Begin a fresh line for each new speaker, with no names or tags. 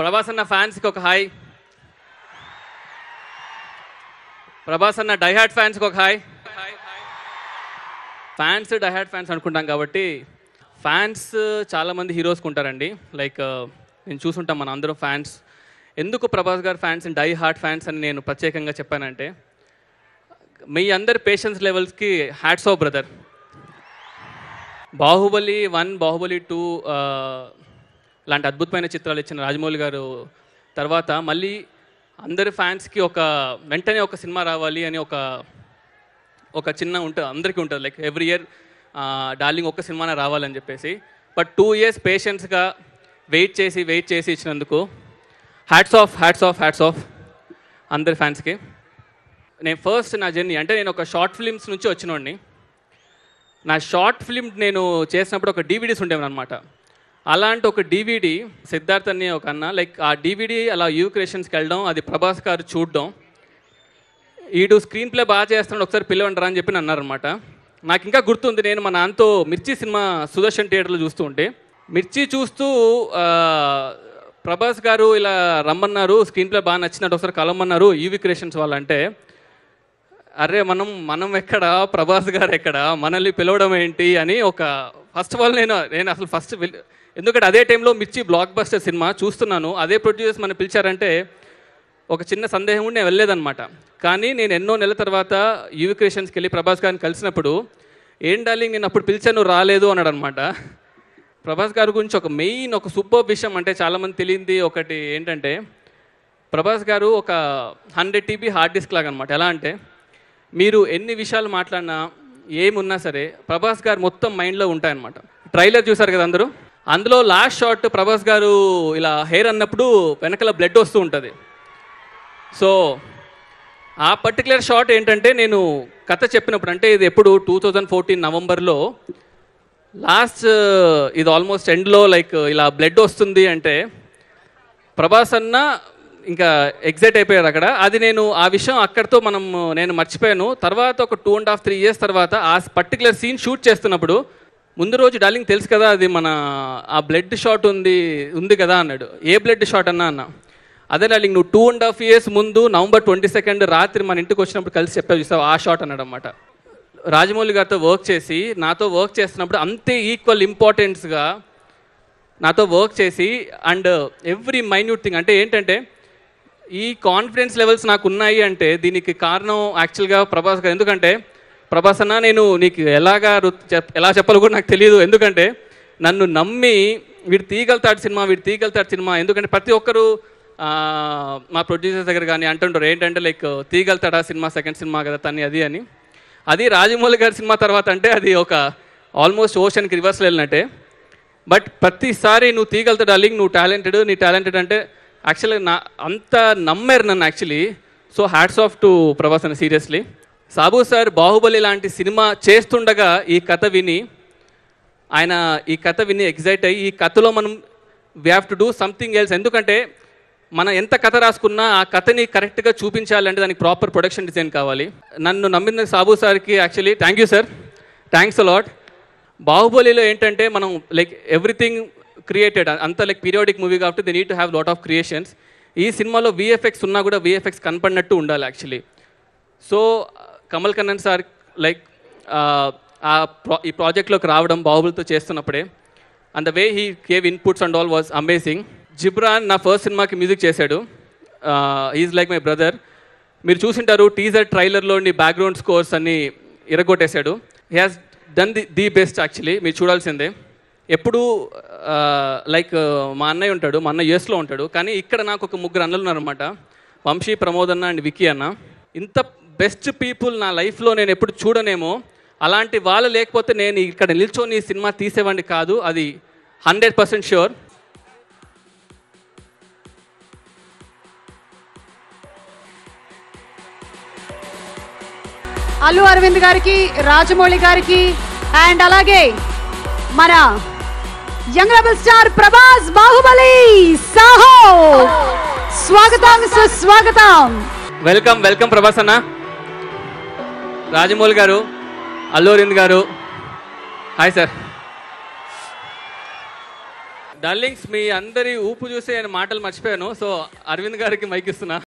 ప్రభాస్ అన్న ఫ్యాన్స్కి ఒక హాయ్ ప్రభాస్ అన్న డైహార్ట్ ఫ్యాన్స్కి ఒక హాయ్ ఫ్యాన్స్ డైహార్ట్ ఫ్యాన్స్ అనుకుంటాం కాబట్టి ఫ్యాన్స్ చాలామంది హీరోస్కి ఉంటారండి లైక్ నేను చూసుంటాం మన అందరం ఫ్యాన్స్ ఎందుకు ప్రభాస్ గారు ఫ్యాన్స్ డై హార్ట్ ఫ్యాన్స్ అని నేను ప్రత్యేకంగా చెప్పానంటే మీ అందరి పేషెన్స్ లెవెల్స్కి hats off brother Baahubali one Baahubali two లాంటి అద్భుతమైన చిత్రాలు ఇచ్చిన రాజమౌళి గారు తర్వాత మళ్ళీ అందరి ఫ్యాన్స్కి ఒక వెంటనే ఒక సినిమా రావాలి అని ఒక ఒక చిన్న ఉంటుంది అందరికీ ఉంటుంది లైక్ ఎవ్రీ ఇయర్ డార్లింగ్ ఒక్క సినిమానే రావాలని చెప్పేసి బట్ టూ ఇయర్స్ పేషెన్స్గా వెయిట్ చేసి వెయిట్ చేసి ఇచ్చినందుకు hats off hats off hats off అందరి ఫ్యాన్స్కి నేను ఫస్ట్ నా జర్నీ అంటే నేను ఒక షార్ట్ ఫిలిమ్స్ నుంచి వచ్చినోడిని నా షార్ట్ ఫిలిం నేను చేసినప్పుడు ఒక డీవీడీస్ ఉండేవి అనమాట అలాంటి ఒక డీవీడీ సిద్ధార్థ్ అనే ఒక అన్న లైక్ ఆ డీవీడీ అలా యూ క్రియేషన్స్కి వెళ్ళడం అది ప్రభాస్ గారు చూడడం ఈడు స్క్రీన్ ప్లే బాగా చేస్తున్నాడు ఒకసారి పిలవంటారా అని చెప్పి అన్నారనమాట నాకు ఇంకా గుర్తుంది నేను మా నాన్నతో మిర్చి సినిమా సుదర్శన్ థియేటర్లో చూస్తూ ఉంటే మిర్చి చూస్తూ ఆ, ప్రభాస్ గారు ఇలా రమ్మన్నారు స్క్రీన్ ప్లే బాగా నచ్చినట్టు ఒకసారి కలవమన్నారు యూవి క్రియేషన్స్ వాళ్ళంటే అరే మనం మనం ఎక్కడ ప్రభాస్ గారు ఎక్కడ మనల్ని పిలవడం ఏంటి అని ఒక ఫస్ట్ ఆఫ్ ఆల్ నేను నేను అసలు ఫస్ట్ ఎందుకంటే అదే టైంలో మిర్చి బ్లాక్ బస్టర్ సినిమా చూస్తున్నాను అదే ప్రొడ్యూసర్స్ మనం పిలిచారంటే ఒక చిన్న సందేహం ఉండి నేను వెళ్ళలేదన్నమాట కానీ నేను ఎన్నో నెలల తర్వాత యూవి క్రియేషన్స్కి వెళ్ళి ప్రభాస్ గారిని కలిసినప్పుడు ఏం డార్లింగ్ నేను అప్పుడు పిలిచాను నువ్వు రాలేదు అన్నాడు అనమాట ప్రభాస్ గారి గురించి ఒక మెయిన్ ఒక సూపర్ విషయం అంటే చాలామంది తెలియంది ఒకటి ఏంటంటే ప్రభాస్ గారు ఒక హండ్రెడ్ టీబీ హార్డ్ డిస్క్ లాగా అనమాట ఎలా అంటే మీరు ఎన్ని విషయాలు మాట్లాడినా ఏమున్నా సరే ప్రభాస్ గారు మొత్తం మైండ్లో ఉంటాయన్నమాట ట్రైలర్ చూసారు కదా అందరూ అందులో లాస్ట్ షాట్ ప్రభాస్ గారు ఇలా హెయిర్ అన్నప్పుడు వెనకాల బ్లడ్ వస్తూ ఉంటుంది సో ఆ పర్టికులర్ షాట్ ఏంటంటే నేను కథ చెప్పినప్పుడు అంటే ఇది ఎప్పుడు టూ థౌజండ్ ఫోర్టీన్ నవంబర్లో లాస్ట్ ఇది ఆల్మోస్ట్ ఎండ్లో లైక్ ఇలా బ్లడ్ వస్తుంది అంటే ప్రభాస్ అన్న ఇంకా ఎగ్జైట్ అయిపోయారు అక్కడ అది నేను ఆ విషయం అక్కడితో మనం నేను మర్చిపోయాను తర్వాత ఒక two and half three years తర్వాత ఆ పర్టికులర్ సీన్ షూట్ చేస్తున్నప్పుడు ముందు రోజు డార్లింగ్ తెలుసు కదా అది మన ఆ బ్లడ్ షాట్ ఉంది ఉంది కదా అన్నాడు ఏ బ్లడ్ షాట్ అన్నా అన్న అదే డార్లింగ్ నువ్వు టూ అండ్ హాఫ్ ఇయర్స్ ముందు నవంబర్ ట్వంటీ సెకండ్ రాత్రి మన ఇంటికి వచ్చినప్పుడు కలిసి చెప్పావు చూసావు ఆ షాట్ అన్నాడు అనమాట రాజమౌళి గారితో వర్క్ చేసి నాతో వర్క్ చేస్తున్నప్పుడు అంతే ఈక్వల్ ఇంపార్టెన్స్గా నాతో వర్క్ చేసి అండ్ ఎవ్రీ మైన్యూట్ థింగ్ అంటే ఏంటంటే ఈ కాన్ఫిడెన్స్ లెవెల్స్ నాకు ఉన్నాయి అంటే దీనికి కారణం యాక్చువల్గా ప్రభాస్ గారు ఎందుకంటే ప్రభాస్ అన్న నేను నీకు ఎలాగా రు- చెప్- ఎలా చెప్పాలో కూడా నాకు తెలియదు ఎందుకంటే నన్ను నమ్మి వీడు తీయగలుగుతాడు సినిమా వీడు తీయగలుగుతాడు సినిమా ఎందుకంటే ప్రతి ఒక్కరు ఆ, మా ప్రొడ్యూసర్స్ దగ్గర కానీ అంటుంటారు ఏంటంటే లైక్ తీయగలుగుతాడా సినిమా సెకండ్ సినిమా కదా తన్ని అది అని అది రాజమౌళి గారి సినిమా తర్వాత అంటే అది ఒక ఆల్మోస్ట్ ఓషన్కి రివర్స్లో వెళ్ళినట్టే బట్ ప్రతిసారి నువ్వు తీయగలుగుతా డార్లింగ్ నువ్వు టాలెంటెడ్ నీ టాలెంటెడ్ అంటే యాక్చువల్లీ నా అంత నమ్మారు నన్ను actually so hats off to Prabhas అని సీరియస్లీ సాబు సార్ బాహుబలి లాంటి సినిమా చేస్తుండగా ఈ కథ విని ఆయన ఈ కథ విని ఎగ్జైట్ అయ్యి ఈ కథలో మనం we have to do something else ఎందుకంటే మనం ఎంత కథ రాసుకున్నా ఆ కథని కరెక్ట్గా చూపించాలంటే దానికి ప్రాపర్ ప్రొడక్షన్ డిజైన్ కావాలి నన్ను నమ్మిన సాబు సార్కి actually thank you sir thanks a lot బాహుబలిలో ఏంటంటే మనం లైక్ ఎవ్రీథింగ్ క్రియేటెడ్ అంత లైక్ పీరియాడిక్ మూవీ కాబట్టి they need to have lot of creations ఈ సినిమాలో విఎఫ్ఎక్స్ ఉన్నా కూడా విఎఫ్ఎక్స్ కనపడినట్టు ఉండాలి actually so Kamal Kannan sir like ఆ ప్రా ఈ ప్రాజెక్ట్లోకి రావడం బాహుబలితో చేస్తున్నప్పుడే and the way he gave inputs and all was amazing Ghibran నా ఫస్ట్ సినిమాకి మ్యూజిక్ చేశాడు ఈజ్ లైక్ మై బ్రదర్ మీరు చూసింటారు టీజర్ ట్రైలర్లోని బ్యాక్గ్రౌండ్ స్కోర్స్ అన్ని ఇరగొట్టేశాడు he has done the the best actually మీరు చూడాల్సిందే ఎప్పుడు లైక్ మా అన్నయ్య ఉంటాడు మా అన్న యూఎస్లో ఉంటాడు కానీ ఇక్కడ నాకు ఒక ముగ్గురు అన్నలు ఉన్నారనమాట వంశీ ప్రమోద్ అన్న అండ్ విక్కీ అన్న ఇంత బెస్ట్ పీపుల్ నా లైఫ్లో నేను ఎప్పుడు చూడనేమో అలాంటి వాళ్ళు లేకపోతే నేను ఇక్కడ నిల్చొని ఈ సినిమా తీసేవాడిని కాదు అది hundred percent sure
Allu Aravind గారికి రాజమౌళి గారికి అండ్ అలాగే మన young rebel star Prabhas Baahubali Saaho స్వాగతం సుస్వాగతం
వెల్కమ్ వెల్కమ్ ప్రభాస్ అన్న రాజమౌళి గారు అల్లు అరవింద్ గారు హాయ్ సార్ డార్లింగ్స్ మీ అందరి ఊపు చూసి నేను మాటలు మర్చిపోయాను సో అరవింద్ గారికి మైక్ ఇస్తున్నా